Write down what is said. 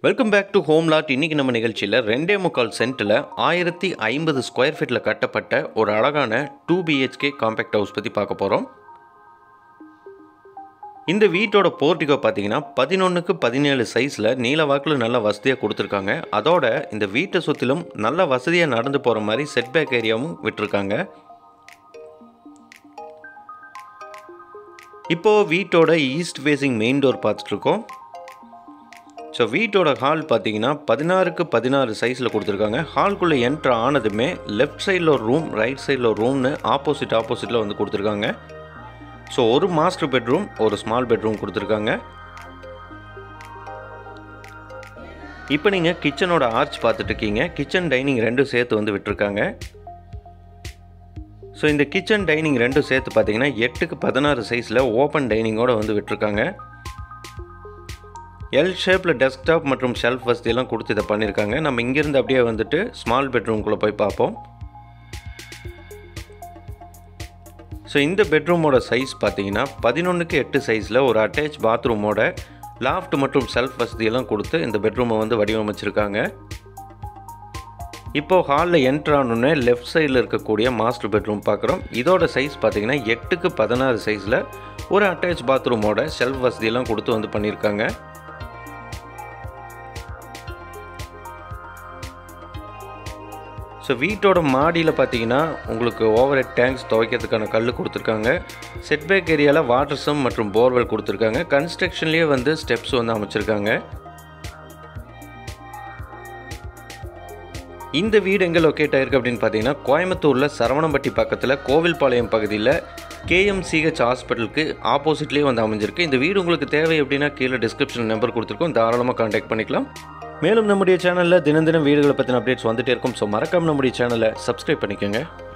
welcome back to home லாட் இன்றைக்கி நம்ம நிகழ்ச்சியில் ரெண்டே முக்கால் சென்ட்டில் ஆயிரத்தி ஐம்பது ஸ்கொயர் ஃபீட்டில் கட்டப்பட்ட ஒரு அழகான டூ பிஹெச்கே காம்பேக்ட் ஹவுஸ் பற்றி பார்க்க போகிறோம் இந்த வீட்டோட போர்ட்டிகோ பார்த்தீங்கன்னா பதினொன்றுக்கு பதினேழு சைஸில் நீல வாக்கில் நல்ல வசதியாக கொடுத்துருக்காங்க அதோட இந்த வீட்டை சுற்றிலும் நல்ல வசதியாக நடந்து போகிற மாதிரி செட்பேக் ஏரியாவும் விட்டுருக்காங்க இப்போது வீட்டோட ஈஸ்ட் ஃபேஸிங் மெயின் டோர் பார்த்துட்ருக்கோம் ஸோ வீட்டோட ஹால் பார்த்தீங்கன்னா பதினாறுக்கு பதினாறு சைஸில் கொடுத்துருக்காங்க ஹால்குள்ளே என்ட்ரு ஆனதுமே லெஃப்ட் சைடில் ஒரு ரூம் ரைட் சைடில் ஒரு ரூம்னு ஆப்போசிட் ஆப்போசிட்டில் வந்து கொடுத்துருக்காங்க ஸோ ஒரு மாஸ்டர் பெட்ரூம் ஒரு ஸ்மால் பெட்ரூம் கொடுத்துருக்காங்க இப்போ நீங்கள் கிச்சனோட ஆர்ச் பார்த்துட்டு இருக்கீங்க கிச்சன் டைனிங் ரெண்டும் சேர்த்து வந்து விட்டுருக்காங்க ஸோ இந்த கிச்சன் டைனிங் ரெண்டும் சேர்த்து பார்த்தீங்கன்னா எட்டுக்கு பதினாறு சைஸில் ஓப்பன் டைனிங்கோடு வந்து விட்டுருக்காங்க எல் ஷேப்பில் டெஸ்க்டாப் மற்றும் ஷெல்ஃப் வசதியெல்லாம் கொடுத்து இதை பண்ணியிருக்காங்க நம்ம இங்கேருந்து அப்படியே வந்துட்டு ஸ்மால் பெட்ரூம்குள்ளே போய் பார்ப்போம் ஸோ இந்த பெட்ரூமோட சைஸ் பார்த்தீங்கன்னா பதினொன்றுக்கு எட்டு சைஸில் ஒரு அட்டாச் பாத்ரூமோட லாஃப்ட் மற்றும் செல்ஃப் வசதியெல்லாம் கொடுத்து இந்த பெட்ரூமை வந்து வடிவமைச்சிருக்காங்க இப்போது ஹாலில் என்ட்ரு ஆனோடனே லெஃப்ட் சைடில் இருக்கக்கூடிய மாஸ்டர் பெட்ரூம் பார்க்குறோம் இதோட சைஸ் பார்த்தீங்கன்னா எட்டுக்கு பதினாறு சைஸில் ஒரு அட்டாச் பாத்ரூமோட செல்ஃப் வசதியெல்லாம் கொடுத்து வந்து பண்ணியிருக்காங்க ஸோ வீட்டோட மாடியில் பார்த்தீங்கன்னா உங்களுக்கு ஓவர் ஹெட் டேங்க்ஸ் துவைக்கிறதுக்கான கல் கொடுத்துருக்காங்க செட்பேக் ஏரியாவில் வாட்டர் சம் மற்றும் போர்வெல் கொடுத்துருக்காங்க கன்ஸ்ட்ரக்ஷன்லேயே வந்து ஸ்டெப்ஸ் வந்து அமைச்சிருக்காங்க இந்த வீடு எங்கே லொக்கேட் ஆயிருக்கு அப்படின்னு பார்த்தீங்கன்னா கோயம்புத்தூரில் சரவணம்பட்டி பக்கத்தில் கோவில்பாளையம் பகுதியில் கேஎம்சிஹெச் ஹாஸ்பிட்டலுக்கு ஆப்போசிட்லேயே வந்து அமைஞ்சிருக்கு இந்த வீடு உங்களுக்கு தேவை அப்படின்னா கீழே டிஸ்கிரிப்ஷன் நம்பர் கொடுத்துருக்கோம் தாராளமாக காண்டாக்ட் பண்ணிக்கலாம் மேலும் நம்முடைய சேனலில் தினம் தினம் வீடுகளை பற்றின அப்டேட்ஸ் வந்துட்டே இருக்கும் ஸோ மறக்காம நம்முடைய சேனலை சப்ஸ்கிரைப் பண்ணிக்கோங்க